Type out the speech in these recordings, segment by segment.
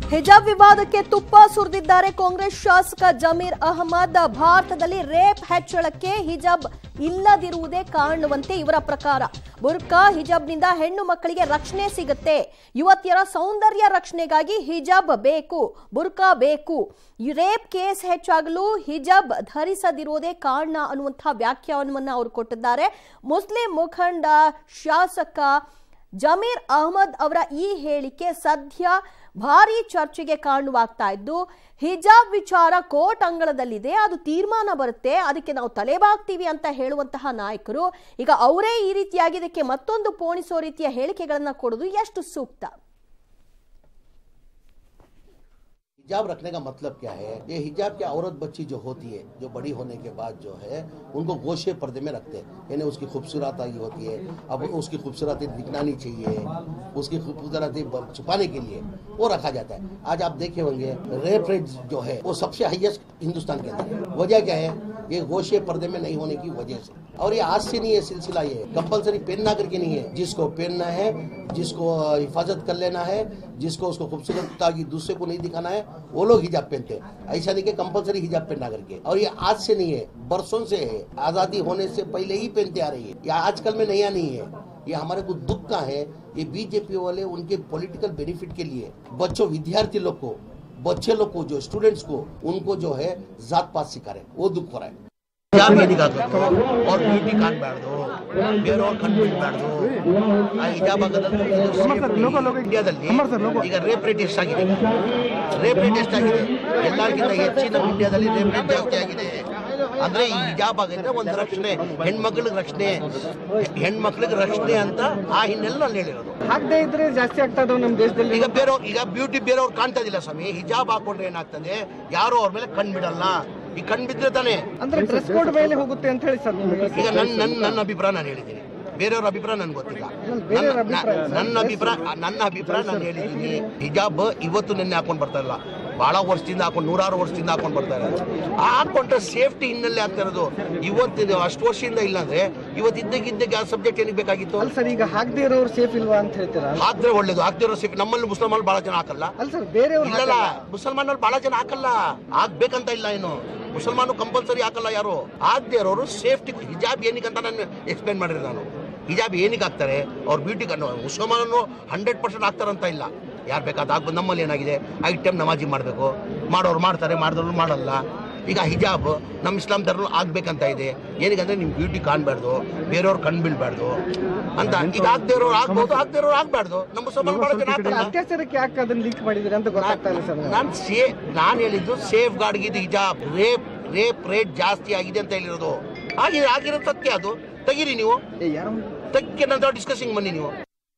ಹಿಜಾಬ್ ವಿವಾದಕ್ಕೆ ತುಪ್ಪ ಸುರಿದಿದ್ದಾರೆ ಕಾಂಗ್ರೆಸ್ ಶಾಸಕ ಜಮೀರ್ ಅಹಮದ್ ಭಾರತದಲ್ಲಿ ರೇಪ್ ಹೆಚ್ಚಳಕ್ಕೆ ಹಿಜಾಬ್ ಇಲ್ಲದಿರುವುದೇ ಕಾರಣವಂತೆ ಇವರ ಪ್ರಕಾರ ಬುರ್ಕಾ ಹಿಜಾಬ್ನಿಂದ ಹೆಣ್ಣು ಮಕ್ಕಳಿಗೆ ರಕ್ಷಣೆ ಸಿಗುತ್ತೆ ಯುವತಿಯರ ಸೌಂದರ್ಯ ರಕ್ಷಣೆಗಾಗಿ ಹಿಜಾಬ್ ಬೇಕು ಬುರ್ಕಾ ಬೇಕು ಈ ರೇಪ್ ಕೇಸ್ ಹೆಚ್ಚಾಗಲು ಹಿಜಾಬ್ ಧರಿಸದಿರುವುದೇ ಕಾರಣ ಅನ್ನುವಂತಹ ವ್ಯಾಖ್ಯಾನವನ್ನು ಅವರು ಕೊಟ್ಟಿದ್ದಾರೆ ಮುಸ್ಲಿಂ ಮುಖಂಡ ಶಾಸಕ ಜಮೀರ್ ಅಹಮದ್ ಅವರ ಈ ಹೇಳಿಕೆ ಸದ್ಯ ಭಾರಿ ಚರ್ಚೆಗೆ ಕಾರಣವಾಗ್ತಾ ಇದ್ದು ಹಿಜಾಬ್ ವಿಚಾರ ಕೋರ್ಟ್ ಅಂಗಳದಲ್ಲಿದೆ ಅದು ತೀರ್ಮಾನ ಬರುತ್ತೆ ಅದಕ್ಕೆ ನಾವು ತಲೆಬಾಗ್ತೀವಿ ಅಂತ ಹೇಳುವಂತಹ ನಾಯಕರು ಈಗ ಅವರೇ ಈ ರೀತಿಯಾಗಿ ಇದಕ್ಕೆ ಮತ್ತೊಂದು ಪೋಣಿಸೋ ರೀತಿಯ ಹೇಳಿಕೆಗಳನ್ನ ಕೊಡೋದು ಎಷ್ಟು ಸೂಕ್ತ हिजाब रखने का मतलब क्या है ये हिजाब की औरत बच्ची जो होती है जो बड़ी होने के बाद जो है उनको गोशे पर्दे में रखते हैं यानी उसकी खूबसूरत आई होती है अब उसकी खूबसूरती दिखनानी चाहिए उसकी खूबसूरती ब- छुपाने के लिए वो रखा जाता है आज आप देखे होंगे रेप रेट जो है वो सबसे हाईएस्ट हिंदुस्तान के अंदर है वजह क्या है ये गोशे पर्दे में नहीं होने की वजह से और ये आज से नहीं है सिलसिला ये कंपलसरी पहनना करके नहीं है जिसको पहनना है जिसको हिफाजत कर लेना है जिसको उसको खूबसूरत की दूसरे को नहीं दिखाना है वो लोग हिजाब पहनते हैं ऐसा नहीं कि कंपलसरी हिजाब पहनना करके और ये आज से नहीं है बरसों से है आजादी होने से पहले ही पहनते आ रही है ये आजकल में नया नहीं है ये हमारे को दुख का है ये बीजेपी वाले उनके पॉलिटिकल बेनिफिट के लिए बच्चों विद्यार्थी लोग को बच्चे लोग को जो स्टूडेंट्स को उनको जो है जात पात सिखा रहे हैं वो दुख हो रहा है ಹಿಜಾಬ್ ಏನಿಗಾಗಬೇಕು ಅವ್ರ ಬ್ಯೂಟಿ ಕಾಣಬಾರ್ದು ಬೇರೆಯವ್ರ ಕಂಡುಬಿಡ್ಬಾರ್ದು ಆ ಹಿಜಾಬ್ ಹಾಕೋದ್ರಲ್ಲಿ ಇಂಡಿಯಾದಲ್ಲಿ ಈಗ ರೇಪ್ ರೇಟ್ ಎಷ್ಟಾಗಿದೆ ರೇಪ್ ರೇಟ್ ಎಷ್ಟಾಗಿದೆ ಎಲ್ಲರಿಗಿಂತ ಹೆಚ್ಚಿನ ಇಂಡಿಯಾದಲ್ಲಿ ರೇಪ್ ರೇಟ್ ಜಾಸ್ತಿ ಆಗಿದೆ ಅಂದ್ರೆ ಈ ಹಿಜಾಬ್ ಆಗಿದ್ರೆ ಒಂದು ರಕ್ಷಣೆ ಹೆಣ್ಮಕ್ಳಿಗೆ ರಕ್ಷಣೆ ಹೆಣ್ಮಕ್ಳಿಗೆ ರಕ್ಷಣೆ ಅಂತ ಆ ಹಿನ್ನೆಲೆ ನಾನು ಹೇಳಿರೋದು ಹಾಕದೇ ಇದ್ರೆ ಜಾಸ್ತಿ ಆಗ್ತಾ ಇದಾವೆ ನಮ್ಮ ದೇಶದಲ್ಲಿ ಈಗ ಬೇರೆಯವ್ರು ಈಗ ಬ್ಯೂಟಿ ಬೇರೆಯವ್ರು ಕಾಣ್ತಾ ಇದಿಲ್ಲ ಸ್ವಾಮಿ ಹಿಜಾಬ್ ಹಾಕೊಂಡ್ರೆ ಏನಾಗ್ತದೆ ಯಾರು ಅವ್ರ ಮೇಲೆ ಕಣ್ ಬಿಡಲ್ಲ ಈ ಕಣ್ ಬಿದ್ರೆ ತಾನೇ ಅಂದ್ರೆ ಡ್ರೆಸ್ ಕೋಡ್ ಮೇಲೆ ಹೋಗುತ್ತೆ ಅಂತ ಹೇಳಿ ಸರ್ ನಿಮಗೆ ಈಗ ನನ್ನ ನನ್ನ ನನ್ನ ಅಭಿಪ್ರಾಯ ನಾನು ಹೇಳಿದ್ದೀನಿ ಬೇರೆಯವ್ರ ಅಭಿಪ್ರಾಯ ನನ್ಗೆ ಗೊತ್ತಿಲ್ಲ ಬೇರೆಯವ್ರ ನನ್ನ- ಅಭಿಪ್ರಾಯ ನ- ನನ್ನ ಅಭಿಪ್ರಾಯ ನನ್ನ ಅಭಿಪ್ರಾಯ ನಾನು ಹೇಳಿದ್ದೀನಿ ಹಿಜಾಬ್ ಇವತ್ತು ನಿನ್ನೆ ಹಾಕೊಂಡು ಬರ್ತಾ ಇಲ್ಲ ಬಹಳ ವರ್ಷದಿಂದ ಹಾಕೊಂಡು ನೂರಾರು ವರ್ಷದಿಂದ ಹಾಕೊಂಡು ಬರ್ತಾ ಇರೋದು ಹಾಕೊಂಡ್ರೆ ಸೇಫ್ಟಿ ಹಿನ್ನೆಲೆ ಆಗ್ತಾ ಇರೋದು ಇವತ್ತು ಅಷ್ಟು ವರ್ಷದಿಂದ ಇಲ್ಲ ಅಂದ್ರೆ ಇವತ್ತು ಇದ್ದಕ್ಕಿದ್ದಾಗ ಯಾವ ಸಬ್ಜೆಕ್ಟ್ ಏನಿಗೆ ಬೇಕಾಗಿತ್ತು ಅಲ್ಲ ಸರ್ ಈಗ ಹಾಕದೇ ಇರೋರು ಸೇಫ್ ಇಲ್ವಾ ಅಂತ ಹೇಳ್ತೀರಾ ಹಾಕಿದ್ರೆ ಒಳ್ಳೇದು ಹಾಕ್ದಿರೋ ಸೇಫ್ ನಮ್ಮಲ್ಲಿ ಮುಸಲ್ಮಾನ್ ಬಹಳ ಜನ ಹಾಕಲ್ಲ ಅಲ್ಲ ಸರ್ ಬೇರೆಯವ್ರು ಇಲ್ಲಲ್ಲ ಮುಸಲ್ಮಾನಲ್ಲಿ ಬಹಳ ಜನ ಹಾಕಲ್ಲ ಆಗ್ಬೇಕಂತ ಇಲ್ಲ ಏನು ಮುಸಲ್ಮಾನು ಕಂಪಲ್ಸರಿ ಹಾಕಲ್ಲ ಯಾರು ಆಗದೆ ಇರೋರು ಸೇಫ್ಟಿ ಹಿಜಾಬ್ ಏನಕ್ಕೆ ಅಂತ ನಾನು ಎಕ್ಸ್ಪ್ಲೇನ್ ಮಾಡಿರಿ ನಾನು ಹಿಜಾಬ್ ಏನಕ್ಕೆ ಹಾಕ್ತಾರೆ ಅವ್ರ ಬ್ಯೂಟಿ ಮುಸಲ್ಮಾನನ್ನು ಹಂಡ್ರೆಡ್ ಪರ್ಸೆಂಟ್ ಹಾಕ್ತಾರಂತ ಇಲ್ಲ ಯಾರು ಬೇಕಾದ ಆಗ್ಬೋದು ನಮ್ಮಲ್ಲಿ ಏನಾಗಿದೆ ಐದು ಟೈಮ್ ನಮಾಜಿ ಮಾಡಬೇಕು ಮಾಡೋರು ಮಾಡ್ತಾರೆ ಮಾಡಿದವರು ಮಾಡಲ್ಲ ಈಗ ಹಿಜಾಬ್ ನಮ್ಮ ಇಸ್ಲಾಂ ಧರ್ಮ ಆಗ್ಬೇಕಂತ ಇದೆ ಏನಕ್ಕಂದ್ರೆ ನಿಮ್ ಬ್ಯೂಟಿ ಕಾಣ್ಬಾರ್ದು ಬೇರೆಯವ್ರು ಕಣ್ ಬೀಳ್ಬಾರ್ದು ಅಂತ ಈಗ ಆಗದೆ ಇರೋರು ಆಗ್ಬೋದು ಆಗದೆ ಇರೋರು ಆಗ್ಬಾರ್ದು ನಮ್ಮ ಮುಸಲ್ಮಾನ್ ಬಹಳ ಜನ ಹಾಕಲ್ಲ ಅತ್ಯಾಚಾರಕ್ಕೆ ಯಾಕೆ ಅದನ್ನ ಲಿಂಕ್ ಮಾಡಿದಿರಿ ಅಂತ ಗೊತ್ತಾಗ್ತಾ ಇಲ್ಲ ಸರ್ ನಾನು ಸೇ ನಾನು ಹೇಳಿದ್ದು ಸೇಫ್ ಗಾರ್ಡ್ಗೆ ಇದು ಹಿಜಾಬ್ ರೇಪ್ ರೇಪ್ ರೇಟ್ ಜಾಸ್ತಿ ಆಗಿದೆ ಅಂತ ಹೇಳಿರೋದು ಆಗಿದೆ ಆಗಿರೋದು ಸತ್ಯ ಅದು ತೆಗೀರಿ ನೀವು ಯಾರು ತೆಗ್ಗೆ ನಂತರ ಡಿಸ್ಕಸಿಂಗ್ ಬನ್ನಿ ನೀವು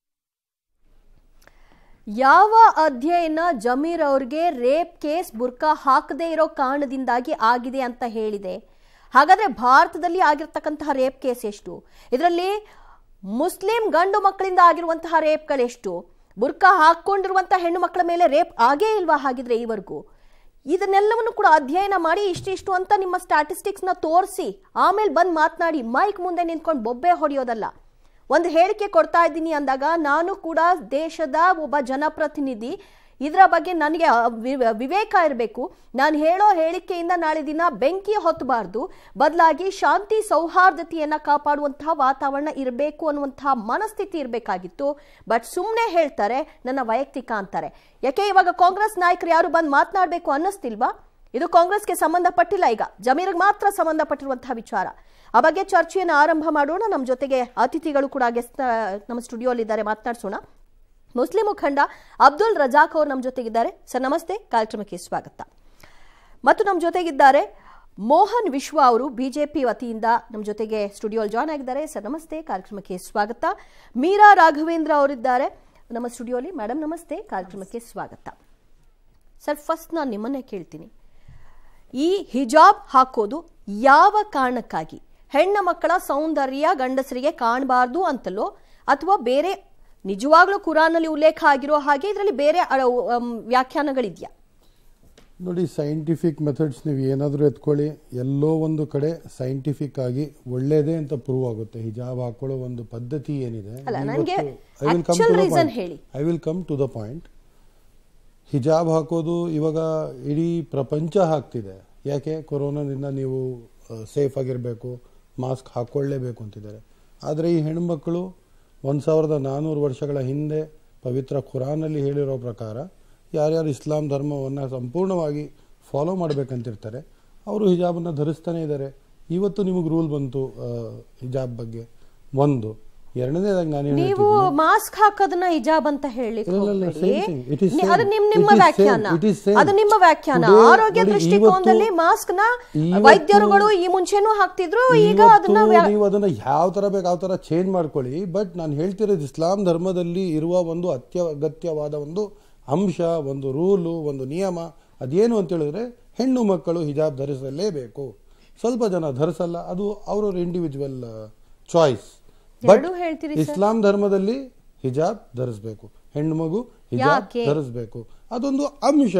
ಯಾವ ಅಧ್ಯಯನ ಜಮೀರ್ ಅವ್ರಿಗೆ ರೇಪ್ ಕೇಸ್ ಬುರ್ಕಾ ಹಾಕದೇ ಇರೋ ಕಾರಣದಿಂದಾಗಿ ಆಗಿದೆ ಅಂತ ಹೇಳಿದೆ ಹಾಗಾದ್ರೆ ಭಾರತದಲ್ಲಿ ಆಗಿರ್ತಕ್ಕಂತಹ ರೇಪ್ ಕೇಸ್ ಎಷ್ಟು ಇದರಲ್ಲಿ ಮುಸ್ಲಿಂ ಗಂಡು ಮಕ್ಕಳಿಂದ ಆಗಿರುವಂತಹ ರೇಪ್ಗಳೆಷ್ಟು ಬುರ್ಕಾ ಹಾಕೊಂಡಿರುವಂತಹ ಹೆಣ್ಣು ಮಕ್ಕಳ ಮೇಲೆ ರೇಪ್ ಆಗೇ ಇಲ್ವಾ ಹಾಗಿದ್ರೆ ಈವರೆಗೂ ಇದನ್ನೆಲ್ಲವನ್ನು ಕೂಡ ಅಧ್ಯಯನ ಮಾಡಿ ಇಷ್ಟಿಷ್ಟು ಅಂತ ನಿಮ್ಮ ಸ್ಟ್ಯಾಟಿಸ್ಟಿಕ್ಸ್ನ ತೋರಿಸಿ ಆಮೇಲೆ ಬಂದು ಮಾತನಾಡಿ ಮೈಕ್ ಮುಂದೆ ನಿಂತ್ಕೊಂಡು ಬೊಬ್ಬೆ ಹೊಡೆಯೋದಲ್ಲ ಒಂದು ಹೇಳಿಕೆ ಕೊಡ್ತಾ ಇದ್ದೀನಿ ಅಂದಾಗ ನಾನು ಕೂಡ ದೇಶದ ಒಬ್ಬ ಜನಪ್ರತಿನಿಧಿ ಇದರ ಬಗ್ಗೆ ನನಗೆ ವಿ- ವಿವೇಕ ಇರಬೇಕು ನಾನು ಹೇಳೋ ಹೇಳಿಕೆಯಿಂದ ನಾಳೆ ದಿನ ಬೆಂಕಿ ಹೊತ್ತಬಾರ್ದು ಬದಲಾಗಿ ಶಾಂತಿ ಸೌಹಾರ್ದತೆಯನ್ನು ಕಾಪಾಡುವಂತಹ ವಾತಾವರಣ ಇರಬೇಕು ಅನ್ನುವಂತಹ ಮನಸ್ಥಿತಿ ಇರಬೇಕಾಗಿತ್ತು ಬಟ್ ಸುಮ್ಮನೆ ಹೇಳ್ತಾರೆ ನನ್ನ ವೈಯಕ್ತಿಕ ಅಂತಾರೆ ಯಾಕೆ ಇವಾಗ ಕಾಂಗ್ರೆಸ್ ನಾಯಕರು ಯಾರು ಬಂದು ಮಾತನಾಡಬೇಕು ಅನ್ನಿಸ್ತಿಲ್ವಾ ಇದು ಕಾಂಗ್ರೆಸ್ಗೆ ಸಂಬಂಧಪಟ್ಟಿಲ್ಲ ಈಗ ಜಮೀರ್ಗೆ ಮಾತ್ರ ಸಂಬಂಧಪಟ್ಟಿರುವಂತಹ ವಿಚಾರ ಆ ಬಗ್ಗೆ ಚರ್ಚೆಯನ್ನು ಆರಂಭ ಮಾಡೋಣ ನಮ್ಮ ಜೊತೆಗೆ ಅತಿಥಿಗಳು ಕೂಡ ಗೆಸ್ಟ್ ನಮ್ಮ ಸ್ಟುಡಿಯೋಲಿದ್ದಾರೆ ಮಾತನಾಡಿಸೋಣ ಮುಸ್ಲಿಂ ಮುಖಂಡ ಅಬ್ದುಲ್ ರಜಾಕ್ ಅವರು ನಮ್ಮ ಜೊತೆಗಿದ್ದಾರೆ ಸರ್ ನಮಸ್ತೆ ಕಾರ್ಯಕ್ರಮಕ್ಕೆ ಸ್ವಾಗತ ಮತ್ತು ನಮ್ಮ ಜೊತೆಗಿದ್ದಾರೆ ಮೋಹನ್ ವಿಶ್ವ ಅವರು ಬಿಜೆಪಿ ವತಿಯಿಂದ ನಮ್ಮ ಜೊತೆಗೆ ಸ್ಟುಡಿಯೋಲ್ ಜಾಯ್ನ್ ಆಗಿದ್ದಾರೆ ಸರ್ ನಮಸ್ತೆ ಕಾರ್ಯಕ್ರಮಕ್ಕೆ ಸ್ವಾಗತ ಮೀರಾ ರಾಘವೇಂದ್ರ ಅವರಿದ್ದಾರೆ ನಮ್ಮ ಸ್ಟುಡಿಯೋಲಿ ಮೇಡಮ್ ನಮಸ್ತೆ ಕಾರ್ಯಕ್ರಮಕ್ಕೆ ಸ್ವಾಗತ ಸರ್ ಫಸ್ಟ್ ನಾನು ನಿಮ್ಮನ್ನೇ ಕೇಳ್ತೀನಿ ಈ ಹಿಜಾಬ್ ಹಾಕೋದು ಯಾವ ಕಾರಣಕ್ಕಾಗಿ ಹೆಣ್ಣ ಮಕ್ಕಳ ಸೌಂದರ್ಯ ಗಂಡಸರಿಗೆ ಕಾಣಬಾರ್ದು ಅಂತಲೋ ಅಥವಾ ಬೇರೆ ನಿಜವಾಗ್ಲೂ ಕುರಾನಲ್ಲಿ ಉಲ್ಲೇಖ ಆಗಿರೋ ಹಾಗೆ ಇದರಲ್ಲಿ ಬೇರೆ ಅ, ಅಮ್, ವ್ಯಾಖ್ಯಾನಗಳಿದೆಯಾ ನೋಡಿ ಸೈಂಟಿಫಿಕ್ ಮೆಥಡ್ಸ್ ನೀವು ಏನಾದರೂ ಎತ್ಕೊಳ್ಳಿ ಎಲ್ಲೋ ಒಂದು ಕಡೆ ಸೈಂಟಿಫಿಕ್ ಆಗಿ ಒಳ್ಳೇದೇ ಅಂತ ಪ್ರೂವ್ ಆಗುತ್ತೆ ಹಿಜಾಬ್ ಹಾಕೊಳ್ಳೋ ಒಂದು ಪದ್ಧತಿ ಏನಿದೆ ಅಲ್ಲ, ಇವತ್ತು- ನನ್ಗೆ I will come actual to the reason point. ಹೇಳಿ. I will come to the point ಹಿಜಾಬ್ ಹಾಕೋದು ಇವಾಗ ಇಡೀ ಪ್ರಪಂಚ ಹಾಕ್ತಿದೆ ಯಾಕೆ ಕೊರೋನಾದಿಂದ ನೀವು ಸೇಫ್ ಆಗಿರಬೇಕು ಮಾಸ್ಕ್ ಹಾಕ್ಕೊಳ್ಳೇಬೇಕು ಅಂತಿದ್ದಾರೆ ಆದರೆ ಈ ಹೆಣ್ಮಕ್ಳು ಒಂದು ಸಾವಿರದ ನಾನ್ನೂರು ವರ್ಷಗಳ ಹಿಂದೆ ಪವಿತ್ರ ಖುರಾನಲ್ಲಿ ಹೇಳಿರೋ ಪ್ರಕಾರ ಯಾರ್ಯಾರು ಇಸ್ಲಾಂ ಧರ್ಮವನ್ನು ಸಂಪೂರ್ಣವಾಗಿ ಫಾಲೋ ಮಾಡಬೇಕಂತಿರ್ತಾರೆ ಅವರು ಹಿಜಾಬನ್ನು ಧರಿಸ್ತಾನೆ ಇದ್ದಾರೆ ಇವತ್ತು ನಿಮಗೆ ರೂಲ್ ಬಂತು ಆ, ಹಿಜಾಬ್ ಬಗ್ಗೆ ಒಂದು ಎರಡನೇದಾಗಿ ನಾನು ನೀವು ಮಾಸ್ಕ್ ಹಾಕೋದನ್ನ ಹಿಜಾಬ್ ಅಂತ ಹೇಳಿ ಇಲ್ಲ, ಇಲ್ಲ, same thing. It is same. ಅದು ನಿಮ್ ನಿಮ್ಮ It is ವ್ಯಾಖ್ಯಾನ same. It is same. ಅದು ನಿಮ್ಮ ವ್ಯಾಖ್ಯಾನ Today, ಆರೋಗ್ಯ ನೋಡಿ, ದೃಷ್ಟಿಕೋನದಲ್ಲಿ ಇವತ್ತು- ಮಾಸ್ಕ್ ನ ಇವತ್ತು- ವೈದ್ಯರುಗಳು ಈ ಮುಂಚೆನೂ ಹಾಕ್ತಿದ್ರು ಈಗ ಇವತ್ತು ಅದನ್ನ ವ್ಯಾ- ನೀವು ಅದನ್ನ ಯಾವ ತರ ಬೇಕು ಯಾವ ತರ ಚೇಂಜ್ ಮಾಡ್ಕೊಳ್ಳಿ ಬಟ್ ನಾನು ಹೇಳ್ತಿರೋದು ಇಸ್ಲಾಂ ಧರ್ಮದಲ್ಲಿ ಇರುವ ಒಂದು ಅತ್ಯಗತ್ಯವಾದ ಒಂದು ಅಂಶ ಒಂದು ರೂಲು ಒಂದು ನಿಯಮ ಅದೇನು ಅಂತ ಹೇಳಿದ್ರೆ ಹೆಣ್ಣು ಮಕ್ಕಳು ಹಿಜಾಬ್ ಧರಿಸಲೇಬೇಕು ಸ್ವಲ್ಪ ಜನ ಧರಿಸಲ್ಲ ಅದು ಅವರವ್ರ ಇಂಡಿವಿಜುವಲ್ ಚಾಯ್ಸ್ ಬಟ್ ಎರಡೂ ಹೇಳ್ತೀರಿ ಇಸ್ಲಾಂ ಧರ್ಮದಲ್ಲಿ ಹಿಜಾಬ್ ಧರಿಸಬೇಕು ಹೆಣ್ಣು ಮಗು ಹಿಜಾಬ್ ಯಾಕೆ? ಧರಿಸಬೇಕು ಅದೊಂದು ಅಂಶ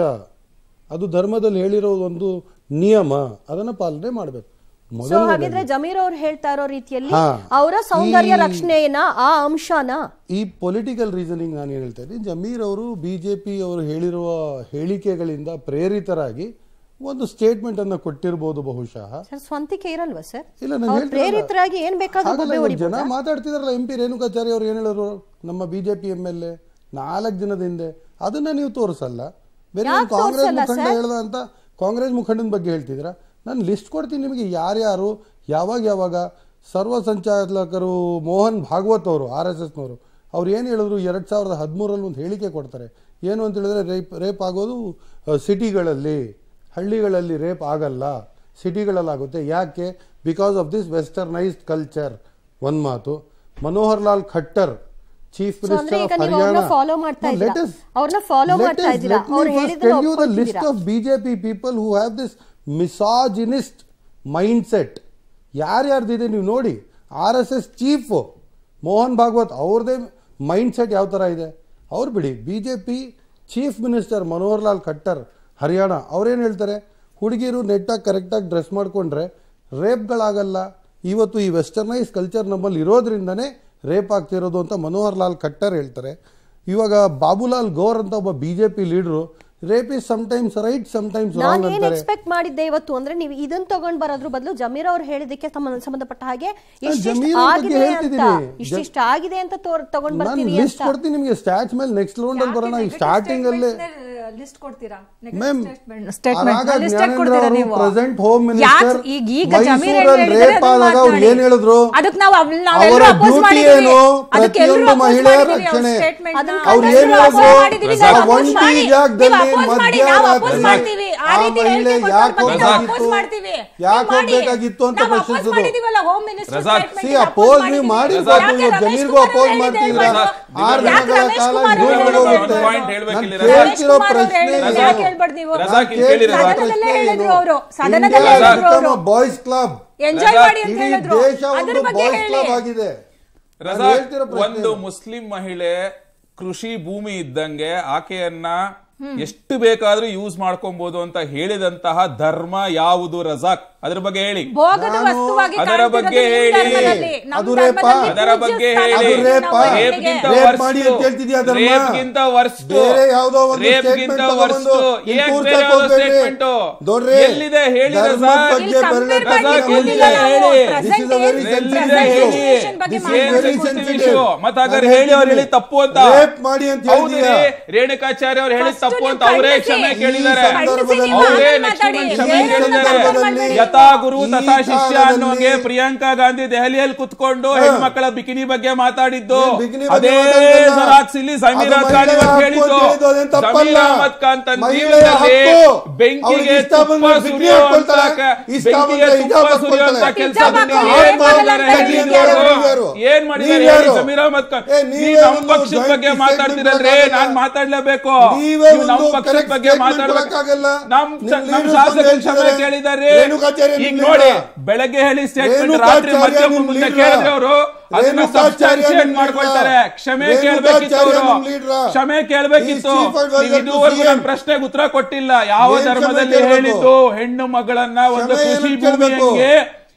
ಅದು ಧರ್ಮದಲ್ಲಿ ಹೇಳಿರೋ ಒಂದು ನಿಯಮ ಅದನ್ನ ಪಾಲನೆ ಮಾಡಬೇಕು ಸೊ ಹಾಗಿದ್ರೆ ಜಮೀರ್ ಅವ್ರು ಹೇಳ್ತಾ ಇರೋ ರೀತಿಯಲ್ಲಿ ಹಾ. ಅವರ ಸೌಂದರ್ಯ ಈ- ರಕ್ಷಣೆಯನ್ನ ಆ ಅಂಶನ ಈ ಪೊಲಿಟಿಕಲ್ ರೀಸನಿಂಗ್ ನಾನು ಏನ್ ಹೇಳ್ತಾ ಇದ್ದೀನಿ ಜಮೀರ್ ಅವರು ಬಿಜೆಪಿ ಅವರು ಹೇಳಿರುವ ಹೇಳಿಕೆಗಳಿಂದ ಪ್ರೇರಿತರಾಗಿ ಒಂದು ಸ್ಟೇಟ್ಮೆಂಟ್ ಅನ್ನ ಕೊಟ್ಟಿರ್ಬೋದು ಬಹುಶಃ ಸರ್ ಸ್ವಂತಿಕೆ ಇರಲ್ವಾ ಸರ್ ಇಲ್ಲ ನಾನು ಅವ್ರು ಹೇಳ್ತಿರಲ್ಲ. ಪ್ರೇರಿತರಾಗಿ ಏನ್ ಬೇಕಾದ್ರೂ ಹಾಗಲ್ಲ, ಬೊಬ್ಬೆ ಇವಾಗ ಹೊಡಿಬೋದಾ? ಜನ ಮಾತಾಡ್ತಿದಾರಲ್ಲ ಎಂ ಪಿ ರೇಣುಕಾಚಾರ್ಯ ಅವ್ರು ಏನ್ ಹೇಳಿದ್ರು ನಮ್ಮ ಬಿಜೆಪಿ ಎಂ ಎಲ್ ಎ ನಾಲ್ಕು ದಿನದ ಹಿಂದೆ ಅದನ್ನ ನೀವು ತೋರಿಸಲ್ಲ ಬೇರೆ ಯಾಕ್ ಒಂದು ಕಾಂಗ್ರೆಸ್ ತೋರ್ಸಲ್ಲ ಮುಖಂಡ ಸರ್? ಹೇಳ್ದ ಅಂತ ಕಾಂಗ್ರೆಸ್ ಮುಖಂಡನ ಬಗ್ಗೆ ಹೇಳ್ತಿದ್ದೀರಾ ನಾನು ಲಿಸ್ಟ್ ಕೊಡ್ತೀನಿ ನಿಮಗೆ ಯಾರ್ಯಾರು ಯಾವಾಗ ಯಾವಾಗ ಸರ್ವ ಸಂಚಾಲಕರು ಮೋಹನ್ ಭಾಗವತ್ ಅವರು ಆರ್ ಎಸ್ ಎಸ್ನವರು ಅವ್ರು ಏನು ಹೇಳಿದ್ರು ಎರಡು ಸಾವಿರದ ಹದಿಮೂರಲ್ಲಿ ಒಂದು ಹೇಳಿಕೆ ಕೊಡ್ತಾರೆ ಏನು ಅಂತ ಹೇಳಿದ್ರೆ ರೇಪ್ ರೇಪ್ ಆಗೋದು ಸಿಟಿಗಳಲ್ಲಿ ಹಳ್ಳಿಗಳಲ್ಲಿ ರೇಪ್ ಆಗಲ್ಲ ಸಿಟಿಗಳಲ್ಲಾಗುತ್ತೆ ಯಾಕೆ because of this westernised culture ಒಂದು ಮಾತು ಮನೋಹರ್ ಲಾಲ್ ಖಟ್ಟರ್ ಚೀಫ್ So ಅಂದ್ರೆ ಮಿನಿಸ್ಟರ್ ಈಗ ಆಫ್ ನೀವು ಹರಿಯಾಣ ಅವ್ರನ್ನ follow ಮಾಡ್ತಾ ಇದ್ದೀರಾ? ಅವ್ರನ್ನ follow ಮಾಡ್ತಾ ಇದ್ದೀರಾ? ಅವ್ರು ಹೇಳಿದ್ದನ್ನ ಲಿಸ್ಟ್ ಒಪ್ಕೊಳ್ತಿದ್ದೀರಾ? Of BJP people who have this misogynist mind set ಯಾರ್ಯಾರ್ದಿದೆ ನೀವು ನೋಡಿ R S S chief Mohan Bhagwat ಅವ್ರದೇ ಮೈಂಡ್ ಸೆಟ್ ಯಾವ ಥರ ಇದೆ ಅವ್ರು ಬಿಡಿ B J P chief minister Manohar Lal Khattar Haryana ಅವ್ರೇನು ಹೇಳ್ತಾರೆ ಹುಡುಗಿರು ನೆಟ್ಟಾಗಿ ಕರೆಕ್ಟಾಗಿ ಡ್ರೆಸ್ ಮಾಡಿಕೊಂಡ್ರೆ ರೇಪ್ಗಳಾಗಲ್ಲ ಇವತ್ತು ಈ ವೆಸ್ಟರ್ನೈಸ್ ಕಲ್ಚರ್ ನಮ್ಮಲ್ಲಿ ಇರೋದ್ರಿಂದನೇ ರೇಪ್ ಆಗ್ತಿರೋದು ಅಂತ ಮನೋಹರ್ ಲಾಲ್ ಖಟ್ಟರ್ ಹೇಳ್ತಾರೆ ಇವಾಗ ಬಾಬುಲಾಲ್ ಗೌರ್ ಅಂತ ಒಬ್ಬ B J P leader rape is sometimes right sometimes ನಾನು ರಾಂಗ್ ಏನ್ ಅಂತಾರೆ ಎಕ್ಸ್ಪೆಕ್ಟ್ ಮಾಡಿದ್ದೆ ಇವತ್ತು ಅಂದ್ರೆ ನೀವು ಇದನ್ನ ತಗೊಂಡ್ ಬರೋದ್ರ ಬದಲು ಜಮೀರ್ ಅವ್ರು ಹೇಳಿದಕ್ಕೆ ಸಂಬಂಧ ಸಂಬಂಧಪಟ್ಟ ಹಾಗೆ ಇಷ್ಟಿಷ್ಟ ಜಮೀರ್ ಅವ್ರ ಬಗ್ಗೆ ಆಗಿದೆ ಅಂತ ಹೇಳ್ತಿದ್ದೀನಿ. ಇಷ್ಟಿಷ್ಟ ಆಗಿದೆ ಅಂತ ತೋರ್- ತಗೊಂಡ್ ನಾನು ಬರ್ತೀವಿ ಲಿಸ್ಟ್ ಅಂತ ಕೊಡ್ತೀನಿ ನಿಮಗೆ ಸ್ಟ್ಯಾಟ್ಸ್ ಮೇಲೆ ನೆಕ್ಸ್ಟ್ ರೌಂಡ್ ಅಲ್ಲಿ ಬರೋಣ ಈ ಸ್ಟಾರ್ಟಿಂಗ್ ಅಲ್ಲೇ ಲಿಸ್ಟ್ ಕೊಡ್ತೀರಾ ಮ್ಯಾಮ್ ಸ್ಟೇಟ್ಮೆಂಟ್ ರಾಗ ಲಿಸ್ಟ್ ಜ್ಞಾನೇಂದ್ರ ಕೊಡ್ತೀರಾ ಅವರು ನೀವು ಪ್ರೆಸೆಂಟ್ ಹೋಮ್ ಯಾಕ್ ಮಿನಿಸ್ಟರ್ ಈಗ ಈಗ ಜಮೀರ್ ಏನ್ ಮೈಸೂರಲ್ಲಿ ಹೇಳಿದ್ದಾರೆ ರೇಪ್ ಅದನ್ನ ಆದಾಗ ಅವ್ರು ಮಾತನಾಡಿ. ಏನ್ ಹೇಳಿದ್ರು ಅದಕ್ಕೆ ನಾವು ಅವ್- ಅವರ ನಾವೆಲ್ಲರೂ oppose ಡ್ಯೂಟಿ ಮಾಡಿದೀವಿ. ಏನು ಅದಕ್ಕೆ ಎಲ್ಲರೂ ಪ್ರತಿಯೊಂದು oppose ಮಹಿಳೆಯರ ಮಾಡಿದೀವಿ ಅವ್ರ ರಕ್ಷಣೆ statement ನ. ಅದನ್ನ ಅವ್ರು ಅದನ್ನ ಏನ್ ನಾವು ಹೇಳಿದ್ರು oppose ಮಾಡಿದೀವಿ, ನಾವು ಆ oppose ಒಂಟಿ ಮಾಡಿ. ಜಾಗದಲ್ಲಿ ನೀವು oppose ಮಾಡಿ, ನಾವು oppose ಮಧ್ಯರಾತ್ರಿ ಮಾಡ್ತೀವಿ. ಆ ಆ ರೀತಿ ಮಹಿಳೆ ಹೇಳಿಕೆ ಯಾಕೆ ಕೊಟ್ಟವ್ರ ಬಗ್ಗೆ ನಾವು ಹೋಗ್ಬೇಕಿತ್ತು oppose ಮಾಡ್ತೀವಿ. ಯಾಕೆ ನೀವು ಮಾಡಿ. ಹೋಗ್ಬೇಕಾಗಿತ್ತು ಅಂತ ನಾವು oppose ಪ್ರಶ್ನಿಸಿದ್ರು ಮಾಡಿದೀವಲ್ಲ, Home Minister ರಜಾಕ್, statement ಸಿ ನ ಅಪೋಸ್ oppose ನೀವು ಮಾಡಿದೀವಿ. ಮಾಡಿರ್ಬೋದು ಯಾಕೆ ನೀವು ರಮೇಶ್ ಜಮೀರ್ಗೂ ಕುಮಾರ್ ಅಪೋಸ್ ಅವ್ರು ಮಾಡ್ತಿದ್ರ ಹೇಳಿದ್ರು ರಜಾಕ್, ಆರು ಯಾಕೆ ದಿನಗಳ ರಮೇಶ್ ಕಾಲ ಕುಮಾರ್ ಅವ್ರು ಜೈಲಿಗೆ ಹೇಳಿದ್ರು? ಹೋಗುತ್ತೆ ಪಾಯಿಂಟ್ ಹೇಳ್ಬೇಕಿಲ್ಲ ನಾನು ರಜಾಕ್. ಕೇಳ್ತಿರೋ ರಮೇಶ್ ಕುಮಾರ್ ಅವ್ರು ಪ್ರಶ್ನೆ ಹೇಳಿದ್ರು, ಇದು. ಯಾಕೆ ಹೇಳ್ಬಾರ್ದು ನೀವು? ರಜಾಕ್, ಇಲ್ಲಿ ಕೇಳಿ ರಜಾಕ್. ಸದನದಲ್ಲೇ ಹೇಳಿದ್ರು ಅವರು. ಸದನದಲ್ಲೇ ಹೇಳಿದ್ರು ಅವರು. ಬಾಯ್ಸ್ ಕ್ಲಬ್ ಎಂಜಾಯ್ ರಜಾಕ್, ಮಾಡಿ ಅಂತ ಇಡೀ ಹೇಳಿದ್ರು ದೇಶ ಅದ್ರ ಒಂದು ಬಗ್ಗೆ ಬಾಯ್ಸ್ ಹೇಳಿ ಕ್ಲಬ್ ಆಗಿದೆ ನಾನು ರಜಾಕ್ ಹೇಳ್ತಿರೋ ಪ್ರಶ್ನೆ ಒಂದು ಇದು. ಮುಸ್ಲಿಂ ಮಹಿಳೆ ಕೃಷಿ ಭೂಮಿ ಇದ್ದಂಗೆ ಆಕೆಯನ್ನ ಎಷ್ಟು ಬೇಕಾದ್ರೂ ಯೂಸ್ ಮಾಡ್ಕೊಬಹುದು ಅಂತ ಹೇಳಿದಂತಹ ಧರ್ಮ ಯಾವುದು ರಜಾಕ್ ಅದ್ರ ಬಗ್ಗೆ ಹೇಳಿ ಭೋಗದ ನಾನು ವಸ್ತುವಾಗಿ ಅದರ ಕಾಣ್ತಿರೋದು ಬಗ್ಗೆ ನಿಮ್ಮ ಹೇಳಿ. ಧರ್ಮದಲ್ಲಿ. ನಮ್ಮ ಅದು ರೇಪ? ಧರ್ಮದಲ್ಲಿ ಅದರ ಬಗ್ಗೆ ಪೂಜ್ಯ ಹೇಳಿ. ಸ್ಥಾನ ಅದು ರೇಪ? ನಾವು ರೇಪ್ಗಿಂತ ಹೆಣ್ಣಿಗೆ. ರೇಪ್ ಮಾಡಿ ಅಂತ ಹೇಳ್ತಿದ್ಯಾ ಧರ್ಮ? ರೇಪ್ಗಿಂತ ವರ್ಸ್ಟ್ ಬೇರೆ ಯಾವ್ದೋ ಒಂದು ರೇಪ್ಗಿಂತ statement ವರ್ಸ್ಟ್ ತಗೊಂಡು ಇಲ್ಲಿ ಏನ್ ಕೂರ್ಸಕ್ ಬೇರೆ ಯಾವ್ದೋ ಹೋಗ್ಬೇಡ್ರಿ. ಸ್ಟೇಟ್ಮೆಂಟ್ ನೋಡ್ರಿ, ಎಲ್ಲಿದೆ ಹೇಳಿ ಧರ್ಮದ ರಜಾಕ್ ಬಗ್ಗೆ ಇಲ್ಲಿ compare ಬರಲ್ಲ. ಮಾಡ್ಲಿಕ್ಕೆ ರಜಾಕ್ ಹೋಗಿಲ್ಲ ಎಲ್ಲಿದೆ ನಾವು. ಹೇಳಿ. Present This is a very ಏನ್ sensitive ಎಲ್ಲಿದೆ issue. ಹೇಳಿ situation ಬಗ್ಗೆ This is ಏನ್ very sensitive sensitive. issue? ಮತ್ತ್ ಹಾಗಾದ್ರೆ ನಾನು ಹೇಳಿ ಅವ್ರು ಹೇಳ್ತೀನಿ. ಹೇಳಿ ತಪ್ಪು ಅಂತ ರೇಪ್ ಮಾಡಿ ಅಂತ ಹೌದು ಹೇಳ್ತೀಯಾ? ರೀ, ರೇಣುಕಾಚಾರ್ಯ ಅವ್ರು ಹೇಳಿ First ತಪ್ಪು ನೀವು ಅಂತ ಅವರೇ ಖಂಡಿಸಿ. ಕ್ಷಮೆ ಈ ಕೇಳಿದ್ದಾರೆ ಸಂದರ್ಭದಲ್ಲಿ ನೀವು ಅವರೇ ಆಮೇಲೆ ನೆಕ್ಸ್ಟ್ ಮಾತಾಡಿ. ಮಂತ್ ಕ್ಷಮೆ ಏನು ಕೇಳಿದ್ದಾರೆ ಸಂದರ್ಭದಲ್ಲಿ ಯಥಾ ಗುರು ಈ ತಥಾ ಶಿಷ್ಯ ಕಾಲದಲ್ಲಿ ಅನ್ನೋಂಗೆ ಪ್ರಿಯಾಂಕಾ ಗಾಂಧಿ ದೆಹಲಿಯಲ್ಲಿ ಕುತ್ಕೊಂಡು ಹಾ. ಹೆಣ್ಮಕ್ಕಳ ಬಿಕಿನಿ ಬಗ್ಗೆ ಮಾತಾಡಿದ್ದು ಏನ್ ಬಿಕಿನಿ ಬಗ್ಗೆ ಅದೇ ಮಾತಾಡ್ಲಿಲ್ಲ. ಜರಾಕ್ ಸಿಲ್ಲಿ ಸಮೀರ್ ಅದು ಖಾನ್ ಇವತ್ತು ಮಹಿಳೆಯ ಹೇಳಿದ್ದು ಹಕ್ಕು ಅಂತ ಹೇಳಿದ್ದು ಅದೇನ್ ತಪ್ಪಲ್ಲ. ಜಮೀರ್ ಅಹಮದ್ ಖಾನ್ ತನ್ನ ಮಹಿಳೆಯ ಜೀವನದಲ್ಲಿ ಹಕ್ಕು. ಬೆಂಕಿಗೆ ಅವ್ರಿಗೆ ಇಷ್ಟ ತುಪ್ಪ ಬಂದ್ರೆ ಬಿಕಿನಿ ಸುರಿಯುವಂತ ಹಾಕ್ಕೊಳ್ತಾರೆ. ಇಷ್ಟ ಬೆಂಕಿಗೆ ಬಂದ್ರೆ ತುಪ್ಪ ಹಿಜಾಬ್ ಸುರಿಯುವಂತ ಹಾಕ್ಕೊಳ್ತಾರೆ. ಕೆಲಸ ಹಿಜಾಬ್ ಹಾಕ್ತಾರೆ. ಏನ್ ಮಾಡಿದ್ದಾರೆ ಏನ್ ಹೇಳಿ ಮಾಡಿದ್ದಾರೆ? ಇವ್ರು? ನೀವ್ಯಾರು? ಏನ್ ಮಾಡಿದ್ದಾರೆ ನೀವ್ಯಾರು? ಹೇಳಿ ಸಮೀರ್ ಅಹಮದ್ ಖಾನ್ ಏ, ನೀವು ನೀವೇ ನಮ್ಮ ಒಂದು ಪಕ್ಷದ joint ಬಗ್ಗೆ statement ಮಾತಾಡ್ತಿರಲ್ರಿ ಕೊಡಕ್ಕಾಗಲ್ಲ. ನಾನ್ ಮಾತಾಡ್ಲೇಬೇಕು ನೀವೇ ನೀವು ನಮ್ಮ ಒಂದು ಪಕ್ಷದ correct ಬಗ್ಗೆ statement ಮಾತಾಡ್ಬೇಕು ಕೊಡಕ್ಕಾಗಲ್ಲ. ನಮ್ ನಿಮ್ ನಮ್ leaders ಶಾಸಕರು ಬಂದು ಕ್ಷಮೆ ಹೇಳ್ತಿದ್ದಾರೆ. ಕೇಳಿದ್ದಾರೆ ರೇಣುಕಾಚಾರ್ಯ ಈಗ ನಿಮ್ ನೋಡಿ leader. ಬೆಳಗ್ಗೆ ಹೇಳಿ ಸ್ಟೇಟ್ಮೆಂಟ್ ರೇಣುಕಾಚಾರ್ಯ ರಾತ್ರಿ ಮಧ್ಯ ನಿಮ್ ಮುಂದೆ leader. ಕೇಳಿದ್ರೆ ಅವರು ಅದನ್ನ ರೇಣುಕಾಚಾರ್ಯ ಸಬ್ಸ್ಟಾನ್ಶಿಯೇಟ್ ನಿಮ್ ಮಾಡ್ಕೊಳ್ತಾರೆ leader. ಕ್ಷಮೆ ರೇಣುಕಾಚಾರ್ಯ ಕೇಳ್ಬೇಕಿತ್ತು ಅವರು ನಿಮ್ leader. ಕ್ಷಮೆ ಕೇಳ್ಬೇಕಿತ್ತು He is chief advisor ನೀವು to ಇದುವರೆಗೂ CM. ನನ್ನ ಪ್ರಶ್ನೆಗೆ ಉತ್ತರ ಕೊಟ್ಟಿಲ್ಲ ಯಾವ ಏನ್ ಕ್ಷಮೆ ಧರ್ಮದಲ್ಲಿ ಕೇಳ್ಬೇಕು? ಹೇಳಿದ್ದು ಹೆಣ್ಣು ಮಗಳನ್ನ ಒಂದು ಕ್ಷಮೆ ಕೃಷಿ ಏನಂತ ಕೇಳ್ಬೇಕು? ಭೂಮಿಯಂಗೆ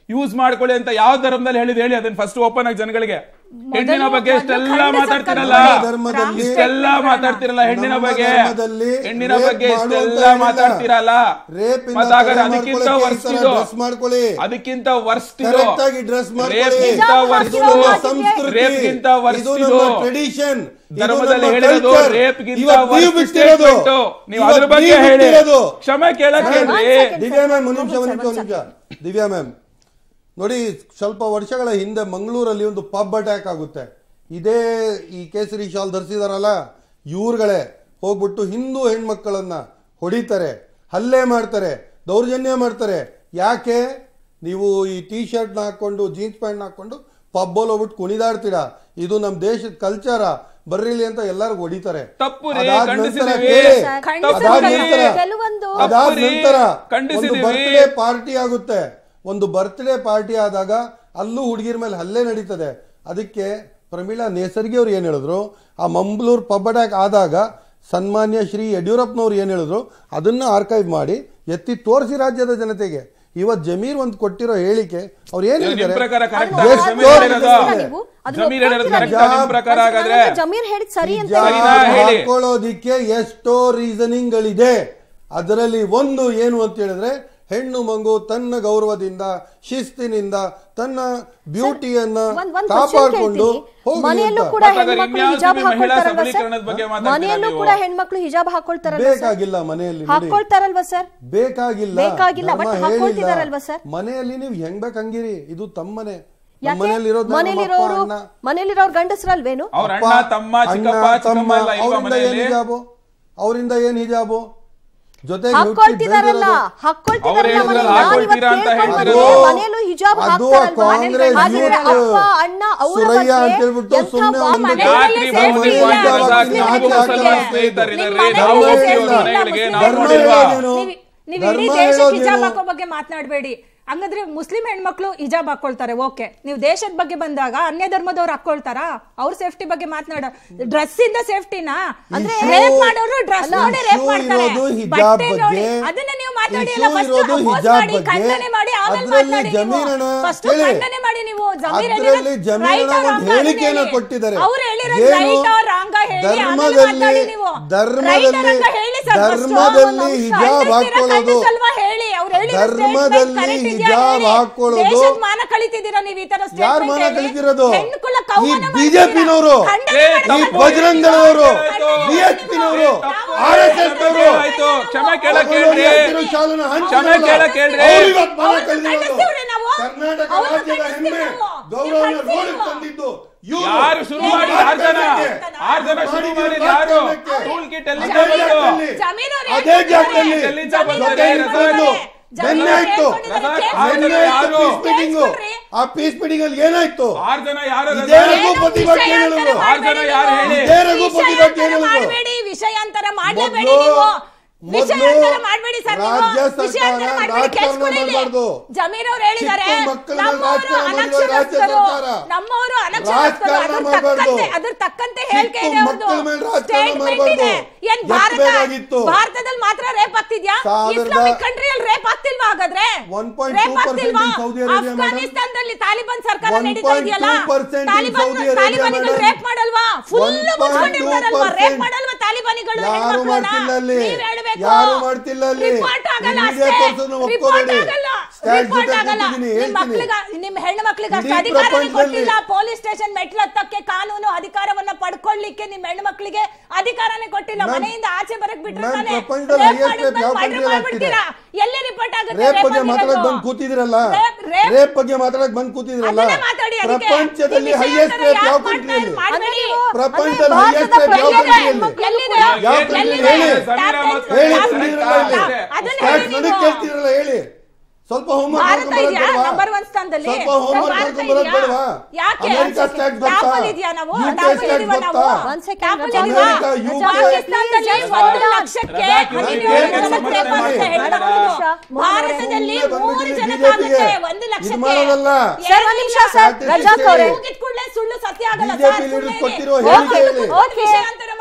ಯೂಸ್ ಮಾಡ್ಕೊಳ್ಳಿ ಅಂತ ಯಾವ ಧರ್ಮದಲ್ಲಿ ಹೇಳಿದ್ ಹೇಳಿ ಅದನ್ನ ಫಸ್ಟ್ ಓಪನ್ ಆಗಿ ಜನಗಳಿಗೆ ಹೆಣ್ಣಿನ ಬಗ್ಗೆ ಇಷ್ಟೆಲ್ಲ ಖಂಡಿತ ಮಾತಾಡ್ತಿರಲ್ಲ ನಮ್ಮ ಧರ್ಮದಲ್ಲಿ ಇಷ್ಟೆಲ್ಲ ಮಾತಾಡ್ತಿರಲ್ಲ ಹೆಣ್ಣಿನ ನಮ್ಮ ಬಗ್ಗೆ ಧರ್ಮದಲ್ಲಿ ಹೆಣ್ಣಿನ rape ಬಗ್ಗೆ ಮಾಡು ಅಂತ ಇಷ್ಟೆಲ್ಲ ಹೇಳಿಲ್ಲ. ಮಾತಾಡ್ತಿರಲ್ಲ Rape ಇಂದ ಮತ್ತೆ ಹಾಗಾದ್ರೆ ತಡೆ ಅದಕ್ಕಿಂತ ಮಾಡ್ಕೊಳ್ಳೋಕೆ ಈ ವರ್ಸ್ಟ್ ತರ ಇದು dress ಮಾಡ್ಕೊಳ್ಳಿ. ಅದಕ್ಕಿಂತ ವರ್ಸ್ಟ್ ಇದು ಕರೆಕ್ಟ್ ಆಗಿ ಡ್ರೆಸ್ ಮಾಡ್ಕೊಳ್ಳಿ ರೇಪ್ಗಿಂತ ಹಿಜಾಬ್ ವರ್ಸ್ಟ್ ಹಾಕಿರೋ ಇದು. ಹಾಗೆ ಸಂಸ್ಕೃತಿ ರೇಪ್ಗಿಂತ ವರ್ಸ್ಟ್ ಇದು ಇದು. ನಮ್ಮ ಟ್ರೆಡಿಷನ್ ಧರ್ಮದಲ್ಲಿ ಹೇಳಿರೋದು ರೇಪ್ಗಿಂತ ವರ್ಸ್ಟ್ ಬಿಟ್ಟಿರೋದು statement. ನೀವು ಅದ್ರ ಬಗ್ಗೆ ಹೇಳಿ ಕ್ಷಮೆ ಕೇಳಕ್ಕೆ ಹೇಳ್ರಿ ದಿವ್ಯಾ ಮ್ಯಾಮ್ ಒಂದು ನಿಮಿಷ ಒಂದು ನಿಮಿಷ ಒಂದು ನಿಮಿಷ ದಿವ್ಯಾ ಮ್ಯಾಮ್ ನೋಡಿ ಸ್ವಲ್ಪ ವರ್ಷಗಳ ಹಿಂದೆ ಮಂಗಳೂರಲ್ಲಿ ಒಂದು ಪಬ್ ಅಟ್ಯಾಕ್ ಆಗುತ್ತೆ ಇದೇ ಈ ಕೇಸರಿ ಶಾಲ್ ಧರಿಸಿದಾರಲ್ಲ ಇವ್ರುಗಳೇ ಹೋಗ್ಬಿಟ್ಟು ಹಿಂದೂ ಹೆಣ್ಮಕ್ಕಳನ್ನ ಹೊಡಿತಾರೆ ಹಲ್ಲೆ ಮಾಡ್ತಾರೆ ದೌರ್ಜನ್ಯ ಮಾಡ್ತಾರೆ ಯಾಕೆ ನೀವು ಈ ಟೀ ಶರ್ಟ್ನ ಹಾಕೊಂಡು ಜೀನ್ಸ್ ಪ್ಯಾಂಟ್ ಹಾಕೊಂಡು ಪಬ್ಬಲ್ಲಿ ಹೋಗ್ಬಿಟ್ಟು ಕುಣಿದಾಡ್ತೀರಾ ಇದು ನಮ್ಮ ದೇಶದ ಕಲ್ಚರ ಬರ್ರಿಲಿ ಅಂತ ಎಲ್ಲರಿಗೂ ಹೊಡಿತಾರೆ ತಪ್ಪು ರೀ, ಅದಾದ ನಂತರ ಖಂಡಿಸಿದೀವಿ. ಕೇಳಿ ಖಂಡಿಸಿದೀವಿ. ಅದಾದ ನಂತರ ಕೆಲವೊಂದು ಅದಾದ ತಪ್ಪು ರೀ, ನಂತರ ಒಂದು ಖಂಡಿಸಿದೀವಿ. ಬರ್ತ್ಡೇ ಪಾರ್ಟಿ ಆಗುತ್ತೆ ಒಂದು ಬರ್ತ್ಡೇ ಪಾರ್ಟಿ ಆದಾಗ ಅಲ್ಲೂ ಹುಡುಗಿರ ಮೇಲೆ ಹಲ್ಲೆ ನಡೀತದೆ ಅದಕ್ಕೆ ಪ್ರಮೀಳಾ ನೇಸರ್ಗಿ ಅವ್ರು ಏನ್ ಹೇಳಿದ್ರು ಆ ಮಂಗಳೂರು ಪಬ್ ಅಟ್ಯಾಕ್ ಆದಾಗ ಸನ್ಮಾನ್ಯ ಶ್ರೀ ಯಡಿಯೂರಪ್ಪನವ್ರು ಏನ್ ಹೇಳಿದ್ರು ಅದನ್ನ ಆರ್ಕೈವ್ ಮಾಡಿ ಎತ್ತಿ ತೋರಿಸಿ ರಾಜ್ಯದ ಜನತೆಗೆ ಇವತ್ ಜಮೀರ್ ಒಂದು ಕೊಟ್ಟಿರೋ ಹೇಳಿಕೆ ಅವ್ರು ಏನ್ ನಿಮ್ ಹೇಳಿದ್ದಾರೆ ಪ್ರಕಾರ correct ಅದನ್ನ ಆ? ಎಷ್ಟೋ ಜಮೀರ್ ಹೇಳಿರೋದು? ನೀವು ಅದನ್ನ ಜಮೀರ್ ಹೇಳಿರೋದು ಒಪ್ಕೊಳ್ತೀರಾ? correct ಆ ನಿಮ್ ಪ್ರಕಾರ ಹಾಗಾದ್ರೆ ನಾನು ಜಮೀರ್ ಹೇಳಿದ್ ಸರಿ ಅಂತ ಹಿಜಾಬ್ ಸರಿನಾ ಹೇಳಿ? ಹಾಕೊಳ್ಳೋದಿಕ್ಕೆ ಎಷ್ಟೋ ರೀಸನಿಂಗ್ ಗಳಿದೆ ಅದರಲ್ಲಿ ಒಂದು ಏನು ಅಂತ ಹೇಳಿದ್ರೆ ಹೆಣ್ಣು ಮಗು ತನ್ನ ಗೌರವದಿಂದ ಶಿಸ್ತಿನಿಂದ ತನ್ನ ಬ್ಯೂಟಿಯನ್ನ ಒಂದ್ ಒಂದ್ ಕಾಪಾಡಿಕೊಂಡು ಕ್ವಶನ್ ಹೋಗಿ ಮನೆಯಲ್ಲೂ ಅಂತ. ಕೂಡ ಹಾಗಾದ್ರೆ ಹೆಣ್ಮಕ್ಳು ಇನ್ಯಾವ ಹಿಜಾಬ್ ಮಹಿಳಾ ಹಾಕೊಳ್ತಾರಲ್ವಾ ಸಬಲೀಕರಣದ ಬಗ್ಗೆ ಸರ್ ಮಾತಾಡ್ತೀರಾ ಮನೆಯಲ್ಲೂ ನೀವು? ಕೂಡ ಹೆಣ್ಮಕ್ಳು ಹಿಜಾಬ್ ಹಾಕೊಳ್ತಾರಲ್ವಾ ಸರ್ ಬೇಕಾಗಿಲ್ಲ ಮನೆಯಲ್ಲಿ ನೋಡಿ. ಹಾಕೊಳ್ತಾರಲ್ವಾ ಸರ್ ಬೇಕಾಗಿಲ್ಲ ಬೇಕಾಗಿಲ್ಲ, ಧರ್ಮ but ಹೇಳಿಲ್ಲ. ಹಾಕೊಳ್ತಿದಾರಲ್ವಾ ಸರ್? ಮನೆಯಲ್ಲಿ ನೀವು ಹೆಂಗ್ ಬೇಕಂಗಿರಿ ಇದು ತಮ್ಮ ಮನೆ ನಮ್ಮ ಯಾಕೆ ಮನೆಯಲ್ಲಿ ಇರೋದು ನಮ್ಮ ಅಪ್ಪ, ಮನೇಲಿರೋರು ಅಣ್ಣ. ಮನೇಲಿರೋರು ಗಂಡಸ್ರಲ್ವೇನು ಅವ್ರ ಅಪ್ಪ, ಅಣ್ಣ ತಮ್ಮ ಚಿಕ್ಕಪ್ಪ ಅಣ್ಣ, ಚಿಕ್ಕಮ್ಮ ತಮ್ಮ, ಎಲ್ಲ ಇಲ್ವಾ ಅವ್ರಿಂದ ಏನ್ ಮನೆಯಲ್ಲಿ ಹಿಜಾಬು ಅವರಿಂದ ಏನ್ ಹಿಜಾಬು ಜೊತೆಗೆ ಹುಟ್ಟಿ ಹಾಕೊಳ್ತಿದಾರಲ್ಲ ಬೆಳ್ದಿರೋದು. ಹಾಕೊಳ್ತಿದಾರಲ್ಲ ಅವ್ರು ಮನೇಲಿ. ಹೇಳಿದ್ರಲ್ಲ, ನಾನ್ ಇವತ್ತು ಹಾಕೊಳ್ತೀರಾ ಅಂತ ಕೇಳ್ಕೊಂಡ್ ಹೇಳ್ತಿರೋದು. ಬಂದೆ, ಮನೇಲೂ ಹಿಜಾಬ್ ಅದು ಹಾಕ್ತಾರಲ್ವಾ? ಕಾಂಗ್ರೆಸ್ ಹಾಗಿದ್ರೆ ಯೂತ್ ಅಪ್ಪ ಅಣ್ಣ ಅವ್ರ ಸುರಯ್ಯ ಬಗ್ಗೆ ಅಂತ ಹೇಳ್ಬಿಟ್ಟು ಎಂಥ ಸುಮ್ನೆ ಬಾಂಬ್ ಒಂದು ಮನೆಯಲ್ಲೇ ಯಾಕ್ರಿ ಸೇಫ್ಟಿ ಬಾಂಬ್ ಇಲ್ಲ. ಬಾಂಬ್ ಇಲ್ಲ. ರಜಾಕ್? ಇಲ್ಲ. ನಿಮ್ಗೂ ಇಲ್ಲ. ಮುಸಲ್ಮಾನ್ ಇಲ್ಲ. ಸ್ನೇಹಿತರಿದ್ದಾರೆ, ನಿಮ್ಮ ಧರ್ಮ ಮನೆಯಲ್ಲೇ ಹೇಳಿರೋ ಸೇಫ್ಟಿ ಇಲ್ಲ. ಮನೆಗಳಿಗೆ ಮುಸ್ಲಿಂ ನಾವು ಧರ್ಮ ನೋಡಿಲ್ವಾ? ಹೇಳೋದೇನು? ನೀವ್- ನೀವ್ ಧರ್ಮ ಇಡೀ ದೇಶಕ್ಕೆ ಹೇಳೋದೇನು? ಹಿಜಾಬ್ ಹಾಕೋ ಬಗ್ಗೆ ಮಾತನಾಡಬೇಡಿ ಹಂಗಂದ್ರೆ ಮುಸ್ಲಿಂ ಹೆಣ್ಮಕ್ಳು ಹಿಜಾಬ್ ಹಾಕೊಳ್ತಾರೆ ಓಕೆ ನೀವು ದೇಶದ ಬಗ್ಗೆ ಬಂದಾಗ ಅನ್ಯ ಧರ್ಮದವ್ರು ಹಾಕೊಳ್ತಾರ ಅವ್ರ ಸೇಫ್ಟಿ ಬಗ್ಗೆ ಮಾತನಾಡ ಡ್ರೆಸ್ ಇಂದ ಸೇಫ್ಟಿನಾ ಅಂದ್ರೆ Issue- ರೇಪ್ ಮಾಡೋರು ಡ್ರೆಸ್ ಅಲ್ಲ, ನೋಡಿ ರೇಪ್ issue ಮಾಡ್ತಾರೆ ಇರೋದು ಹಿಜಾಬ್ ಬಟ್ಟೆ ನೋಡಿ ಬಗ್ಗೆ. ಅದನ್ನ ನೀವು ಮಾತಾಡಿ Issue ಅಲ್ಲ ಫಸ್ಟ್ ಇರೋದು ಹಿಜಾಬ್ ಮಾಡಿ ಬಗ್ಗೆ. ಖಂಡನೆ ಮಾಡಿ ಆಮೇಲೆ ಅದ್ರಲ್ಲಿ ಮಾತನಾಡಿ ಜಮೀರಣ್ಣ ಫಸ್ಟ್ ಕೇಳಿ. ಖಂಡನೆ ಮಾಡಿ ನೀವು ಜಮೀರ್ ಅದ್ರಲ್ಲಿ ಜಮೀರಣ್ಣ ಒಂದು ಹೇಳಿಕೆಯನ್ನ ಕೊಟ್ಟಿದ್ದಾರೆ ಅವ್ರು ಹೇಳಿರೋ ಏನು? ರೈಟ್ ರಾಂಗ ಹೇಳಿ ಆಮೇಲೆ ಧರ್ಮದಲ್ಲಿ ಮಾತಾಡಿ ನೀವು ಧರ್ಮದಲ್ಲಿ Right or wrong ಹೇಳಿ sir first. ಧರ್ಮದಲ್ಲಿ ಹಿಜಾಬ್ ಹಾಕೊಳ್ಳೋದು ಖಂಡಿಸ್ತಿರಾ ಹೇಳಿ ಅವ್ರು ಹೇಳಿರೋ ಧರ್ಮದಲ್ಲಿ statement correct ಇದೆಯಾ ಹಿಜಾಬ್ ಹೇಳಿ. ಹಾಕೊಳ್ಳೋದು ದೇಶದ ಮಾನ ಕಳಿತಿದ್ದೀರಾ ನೀವು ಈ ತರ ಯಾರ್ statement ಮಾನ ಹೇಳಿ. ಕಳಿತಿರೋದು? ಹೆಣ್ಕುಲ ಈ ಕೌವನ ಬಿಜೆಪಿನವರು ಖಂಡನೆ ಏ, ಮಾಡಿ ತಪ್ಪು. ಸರ್. ಬಜರಂಗದವರು ಆಯ್ತು. ಬಿ ಎಚ್ ಪಿನವರು ತಪ್ಪು. ಆರ್ ಎಸ್ ಎಸ್ ನವರು ಆಯ್ತು ಕ್ಷಮೆ ಕೇಳಕ್ ಹೇಳ್ರಿ ಶಾಲನ ಕ್ಷಮೆ ಕೇಳಕ್ ಹೇಳ್ರಿ. ಅವ್ರು ಇವತ್ತು ಮಾನ ಅವ್ರನ್ನ ಕಳೆದಿರೋದು. ಖಂಡಿಸ್ತೀವ್ರಿ ನಾವು. ಕರ್ನಾಟಕ ಅವ್ರನ್ನ ರಾಜ್ಯದ ಹೆಮ್ಮೆ ಖಂಡಿಸ್ತೀವಿ ನಾವು. ಗೌರವನ ನೀವು ರೋಡಿಗೆ ಖಂಡಿಸ್ತೀವಿ. ತಂದಿದ್ದು ಇವ್ರು. ಯಾರು ಶುರು ಮಾಡಿ ಆರ್ ಜನ ಆರ್ ಜನ ಶುರು ಮಾಡಿ ಯಾರು ಟೂಲ್ ಕಿಟ್ ಎಲ್ಲಿಂದ ಅದೇ ಬಂತು ಜಾಗದಲ್ಲಿ, ಜಮೀನು ಅವ್ರು ಅದೇ ಜಾಗದಲ್ಲಿ ಎಲ್ಲಿಂದ ಬಂತು? ಜೊತೆ ನಿಂತ್ಕೊಂಡು ಜಮೀನು ಬೆನ್ನೆ ಅವ್ರು ಇತ್ತು ಹೇಳ್ಕೊಂಡಿದ್ದಾರೆ, ರಜಾಕ್, ಕೇಸ್ ಆರ್ ಜನ ಬೆನ್ನೆ ಯಾರು? ಇತ್ತು ಪೀಸ್ ಮೀಟಿಂಗು ಕೇಳ್ಸ್ಕೊಳ್ರಿ. ಆ ಪೀಸ್ ಮೀಟಿಂಗ್ ಅಲ್ಲಿ ಏನಾಯ್ತು ಆರ್ ಜನ ಯಾರು ಇದೇ ರಜಾಕ್? ರಘು ಪ್ರತಿಭಟನೆ ಹೇಳಿದ್ರು ಆರ್ ಜನ ಯಾರು ಹೇಳಿ ಇದೇ ರಘು ಪ್ರತಿಭಟನೆ ಹೇಳಿದ್ರು ಮಾಡಬೇಡಿ ವಿಷಯಾಂತರ ಮಾಡಲೇಬೇಡಿ ಮೊದ್ಲು- ನೀವು ಮೊದ್ಲು ವಿಷಯಾಂತರ ಮಾಡಬೇಡಿ ಸರ್ ರಾಜ್ಯ ನೀವು ಸರ್ಕಾರ ವಿಷಯಾಂತರ ಮಾಡಬೇಡಿ ರಾಜಕಾರಣ ಕೇಳಿಸ್ಕೊಳ್ಳಿ ಇಲ್ಲಿ. ಮಾಡ್ಬಾರ್ದು. ಜಮೀರ್ ಅವ್ರು ಹೇಳಿದ್ದಾರೆ ಚಿಕ್ಕ ಮಕ್ಕಳ ಮೇಲೆ ನಮ್ಮವರು ರಾಜಕಾರಣ ಮಾಡಿರೋ ರಾಜ್ಯ ಅನಕ್ಷರಸ್ಥರು ಸರ್ಕಾರ. ನಮ್ಮವರು ಅನಕ್ಷರಸ್ಥರು ರಾಜಕಾರಣ ಅದ್ರ ಮಾಡ್ಬಾರ್ದು. ತಕ್ಕಂತೆ ಅದ್ರ ತಕ್ಕಂತೆ ಹೇಳಿಕೆ ಚಿಕ್ಕ ಇದೆ ಅವ್ರದ್ದು ಮಕ್ಕಳ ಮೇಲೆ ರಾಜಕಾರಣ ಸ್ಟೇಟ್ಮೆಂಟ್ ಮಾಡ್ಬಾರ್ದು. ಇದೆ ಏನ್ ಭಾರತ ಎತ್ತಬೇಕಾಗಿತ್ತು. ಭಾರತದಲ್ಲಿ ಮಾತ್ರ ರೇಪ್ ಆಗ್ತಿದ್ಯಾ ಸಾವಿರದ- ಇಸ್ಲಾಮಿಕ್ ಕಂಟ್ರಿಯಲ್ಲಿ ರೇಪ್ ಆಗ್ತಿಲ್ವಾ ಹಾಗಾದ್ರೆ 1.2% ರೇಪ್ ಆಗ್ತಿಲ್ವಾ in Saudi Arabia, madam. ಅಫ್ಘಾನಿಸ್ತಾನದಲ್ಲಿ ತಾಲಿಬಾನ್ ಸರ್ಕಾರ 1.2% ನಡೀತಾ ಇದೆಯಲ್ಲ in ತಾಲಿಬಾನ್ Saudi Arabia, ತಾಲಿಬಾನಿಗಳು madam. ರೇಪ್ ಮಾಡಲ್ವಾ ಫುಲ್ 1.2% ಮುಚ್ಕೊಂಡಿರ್ತಾರಲ್ವಾ ರೇಪ್ ಮಾಡಲ್ವಾ ತಾಲಿಬಾನಿಗಳು ಯಾರು ಹೆಣ್ಮಕ್ಳನ್ನ? ಮಾಡ್ತಿಲ್ಲ ಅಲ್ಲಿ ನೀವ್ ಹೇಳ್ಬೇಕು. ಯಾರು ಮಾಡ್ತಿಲ್ಲ ಅಲ್ಲಿ ರಿಪೋರ್ಟ್ ಆಗಲ್ಲ ಈ ಅಷ್ಟೇ. media ತೋರ್ಸೋದನ್ನ ರಿಪೋರ್ಟ್ ಒಪ್ಕೋಬೇಡಿ. ಆಗಲ್ಲ. ಸ್ಟ್ಯಾಟ್ ರಿಪೋರ್ಟ್ ಜೊತೆ ಆಗಲ್ಲ. ಕೂತಿದ್ದೀನಿ, ನಿಮ್ ಹೇಳ್ತೀನಿ. ಮಕ್ಳಿಗ- ನಿಮ್ ಹೆಣ್ಣು ಮಕ್ಳಿಗೆ ಅಷ್ಟು ಇಡೀ ಅಧಿಕಾರ ಪ್ರಪಂಚದಲ್ಲಿ- ಕೊಟ್ಟಿಲ್ಲ ಪೊಲೀಸ್ ಸ್ಟೇಷನ್ ಮೆಟ್ಲತ್ತಕ್ಕೆ ಕಾನೂನು ಅಧಿಕಾರವನ್ನ ಪಡ್ಕೊಳ್ಳಿಕ್ಕೆ ನಿಮ್ ಹೆಣ್ಣು ಮಕ್ಳಿಗೆ ಅಧಿಕಾರನೇ ಕೊಟ್ಟಿಲ್ಲ ಮ್ಯಾಮ್, ಮನೆಯಿಂದ ಆಚೆ ಬರಕ್ ಬಿಟ್ರೆ ಮ್ಯಾಮ್, ತಾನೇ ಪ್ರಪಂಚದಲ್ಲಿ ರೇಪ್ highest ಮಾಡಿದ್ಮೇಲೆ rape ಯಾವ murder country ಅಲ್ಲಿ ಮಾಡ್ಬಿಡ್ತೀರಾ? ಎಲ್ಲಿ ರಿಪೋರ್ಟ್ ಆಗುತ್ತೆ ರೇಪ್ rape ಬಗ್ಗೆ ಮಾತಾಡಕ್ ಆಗಿರೋದು? ಬಂದ್ ಕೂತಿದ್ರಲ್ಲ ರೇಪ್- ರೇಪ್- ರೇಪ್ ಬಗ್ಗೆ ಮಾತಾಡಕ್ ಬಂದ್ ಕೂತಿದ್ರಲ್ಲ ಅದನ್ನೇ ಮಾತಾಡಿ ಅದಕ್ಕೆ. ಪ್ರಪಂಚದಲ್ಲಿ ಈ ವಿಷಯ ಹೈಯೆಸ್ಟ್ ಅಂತಾರೆ ರೇಪ್ ಯಾವ ಯಾಕ್ ಕಂಟ್ರಿಯಲ್ಲಿ ಮಾಡ್ತಾ ಮಾಡ್ಬೇಡಿ. ಪ್ರಪಂಚದಲ್ಲಿ ಭಾರತದ highest rape ಯಾವ ಪ್ರಜೆಗಳೇ ಕಂಟ್ರಿಯಲ್ಲಿ ಎಲ್ಲಿದೆ? ಯಾವ ಎಲ್ಲಿದೆ? country ಹೇಳಿ? ಸಮೀರಾ ಮತ್ತು ಹೇಳಿ ಕರೆಕ್ಟ್ ಬಂದಿರಲ್ಲ ಇಲ್ಲಿ ಅಷ್ಟೇ. ಅದನ್ನ ಸ್ಟ್ಯಾಟ್ಸ್ ಹೇಳಿ ನೋಡಿ ನೀವು. ಕೇಳ್ತಿರಲ್ಲ ಹೇಳಿ ಸ್ವಲ್ಪ ಹೋಮ್ವರ್ಕ್ ಭಾರತ ಮಾಡ್ಕೊಂಡು ಇದೆಯಾ ಬರೋದ್ ನಂಬರ್ ಬೇಡವಾ? ಒನ್ ಸ್ಥಾನದಲ್ಲಿ ಸ್ವಲ್ಪ ಹೋಮ್ವರ್ಕ್ ಭಾರತ ಮಾಡ್ಕೊಂಡು ಬರೋದ್ ಇದೆಯಾ? ಬೇಡವಾ ಯಾಕೆ ಅಮೆರಿಕಾ ಸ್ಟ್ಯಾಟ್ಸ್ ಗೊತ್ತಾ ಟಾಪಲ್ಲಿ ಇದೆಯಾ ನಾವು UK ಟಾಪಲ್ಲಿ ಸ್ಟ್ಯಾಟ್ಸ್ ಇದೀವಾ ನಾವು ಗೊತ್ತಾ ಒಂದ್ second, ಟಾಪಲ್ಲಿ ರಜಾ ಇದೀವಾ? ಅಮೆರಿಕ, UK, ಪಾಕಿಸ್ತಾನದಲ್ಲಿ ಒಂದು ಲಕ್ಷಕ್ಕೆ ರಜಾಕ್ ಹದಿನೇಳು ಕೇಳಿ, ಜನ ಸಮರ್ಥನೆ ರೇಪ್ ಮಾಡಿ. ಆಗುತ್ತೆ ಹೆಣ್ಮಕ್ಳು. ಭಾರತದಲ್ಲಿ ಸುಮ್ನೆ ಮೂರು ಬಂದ್ಬಿಟ್ಟಿದೆ ಜನ BJP ಗೆ. ಆಗುತ್ತೆ ಒಂದು ಇದು ಲಕ್ಷಕ್ಕೆ ಮಾಡೋದಲ್ಲ. ಸರ್, ಒಂದ್ ನಿಮಿಷ ಸರ್, Statistics ರಜಾಕ್ ಅವರೇ. ಹೇಳಿ. ಕೂಗಿದ ಕೂಡಲೇ ಸುಳ್ಳು ಸತ್ಯ ಆಗಲ್ಲ BJP ಸರ್, ಸುಳ್ಳು leaders ಹೇಳಿ. ಕೊಟ್ಟಿರೋ ಓಕೆ, ಹೇಳಿಕೆ ಹೇಳಿ. ಓಕೆ. ವಿಷಯಾಂತರ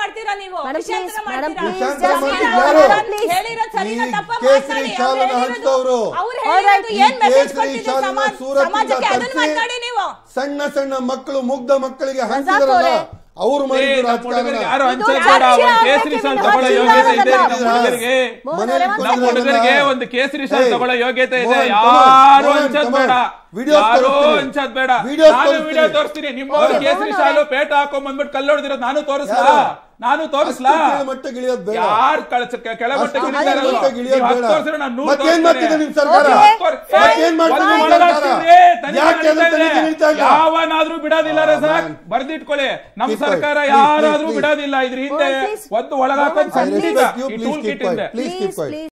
ಮಾಡ್ತೀರಾ ನೀವು Madam, ವಿಷಯಾಂತರ please, madam, ಮಾಡ್ತೀರಾ? please, just ಜಮೀರ್ madam, ಅವರು ಯಾರು? ಹೇಳಿರೋದು ಸರಿನಾ ಈ ತಪ್ಪಾ ಕೇಸರಿ ಮಾತಾಡಿ. ಶಾಲನ್ನ ಅವ್ರು ಹಂಚ್ದವ್ರು. ಹೇಳಿರೋದು- ಅವ್ರು Alright. ಹೇಳಿರೋದು ಈ ಏನ್ ಮೆಸೇಜ್ ಕೇಸರಿ ಕೊಡ್ತಿದೆ ಶಾಲನ್ನ ಸಮಾಜ- ಸೂರತ್ನಿಂದ ಸಮಾಜಕ್ಕೆ ಅದನ್ನ ತರಿಸಿ ಮಾತಾಡಿ ನೀವು ಸಣ್ಣ ಸಣ್ಣ ಮಕ್ಕಳು ಮುಗ್ಧ ಮಕ್ಕಳಿಗೆ ರಜಾಕ್ ಹಂಚಿದ್ರಲ್ಲ ಅವ್ರೆ. ಅವ್ರು ಏ, ಮಾಡಿದ್ರು ನಮ್ಮ ರಾಜಕಾರಣ ಹುಡುಗರಿಗೆ ಯಾರು ಇದು ಹಂಚೋದ್ ಬೇಡ ರಾಜಕೀಯ ಒಂದ್ ಕೇಸರಿ ಶಾಲ್ ಅವ್ರಿಗೆ ತಗೊಳ್ಳೋ ರಾಜಕೀಯ ಯೋಗ್ಯತೆ ಇದೆ ಅಲ್ಲ. ನಮ್ಮ ಹುಡುಗರಿಗೆ ಮೋಹನ್ ಮನೇಲಿ ಅವರೇ, ನಮ್ಮ ಒಂದ್ ಹುಡುಗರಿಗೆ ಅದನ್ನ- ಒಂದು ಕೇಸರಿ ಶಾಲ್ ಏಯ್, ತಗೊಳ್ಳೋ ಯೋಗ್ಯತೆ ಇದೆ ಮೋಹನ್, ಯಾರು ಮೋಹನ್, ಹಂಚೋದ್ ಮೋಹನ್, ಬೇಡ ವಿಡಿಯೋಸ್ ಯಾರು ತೋರಿಸ್ತೀನಿ. ಹಂಚೋದ್ ಬೇಡ ವಿಡಿಯೋಸ್ ನಾನು ತೋರಿಸ್ತೀನಿ. ವಿಡಿಯೋ ತೋರಿಸ್ತೀನಿ ನಿಮ್ಮ Okay, ಕೇಸರಿ ಮೋಹನ್ ಶಾಲು ಅವರೇ. ಪೇಟ ಹಾಕೊಂಡ್ ಬಂದ್ಬಿಟ್ಟು ಕಲ್ಲೊಡ್ದಿರೋದು ನಾನು ತೋರಿಸ್ಲಾ ಯಾರು? ನಾನು ತೋರಿಸ್ಲಾ ಅಷ್ಟು ಕೆಳಮಟ್ಟಕ್ಕೆ ಇಳಿಯೋದು ಬೇಡ. ಯಾರು ಕೆಳಮಟ್ಟಕ್ಕೆ ಅಷ್ಟು ಇಳಿತಾರೆ ಅಲ್ವಾ? ಕೆಳಮಟ್ಟಕ್ಕೆ ಇಳಿಯೋದು ನೀವು ಹತ್ತು ಬೇಡ. ತೋರಿಸಿದ್ರೆ ನಾನು ನೂರು ಮತ್ತೇನ್ ಮಾಡ್ತಿದೆ ನಿಮ್ ಸರ್ಕಾರ Okay. ಮತ್ತೇನ್ ಮಾಡ್ತಿದೆ ಒಂದು ನಿಮ್ ಮನಸ್ಸಿದೆ, ಸರ್ಕಾರ ತನಿಖೆ ಯಾಕೆ ಅದು ನಡೀತಾ ಇದೆ. ತನಿಖೆ ನಡೀತಾ ಇಲ್ಲ ಯಾವನಾದ್ರೂ ಬಿಡೋದಿಲ್ಲ Ah, ರಜಾಕ್ man. ಬರ್ದಿಟ್ಕೊಳ್ಳಿ ನಮ್ಮ Keep ಸರ್ಕಾರ quiet. Please, ಯಾರಾದ್ರೂ please, ಬಿಡೋದಿಲ್ಲ ಇದ್ರ ಹಿಂದೆ Mohan, please. ಒಂದು ಒಳಗಾಕೊಂಡ್ I ಖಂಡಿತ respect you. ಈ Please tool keep kit quiet. ಹಿಂದೆ Please keep quiet. please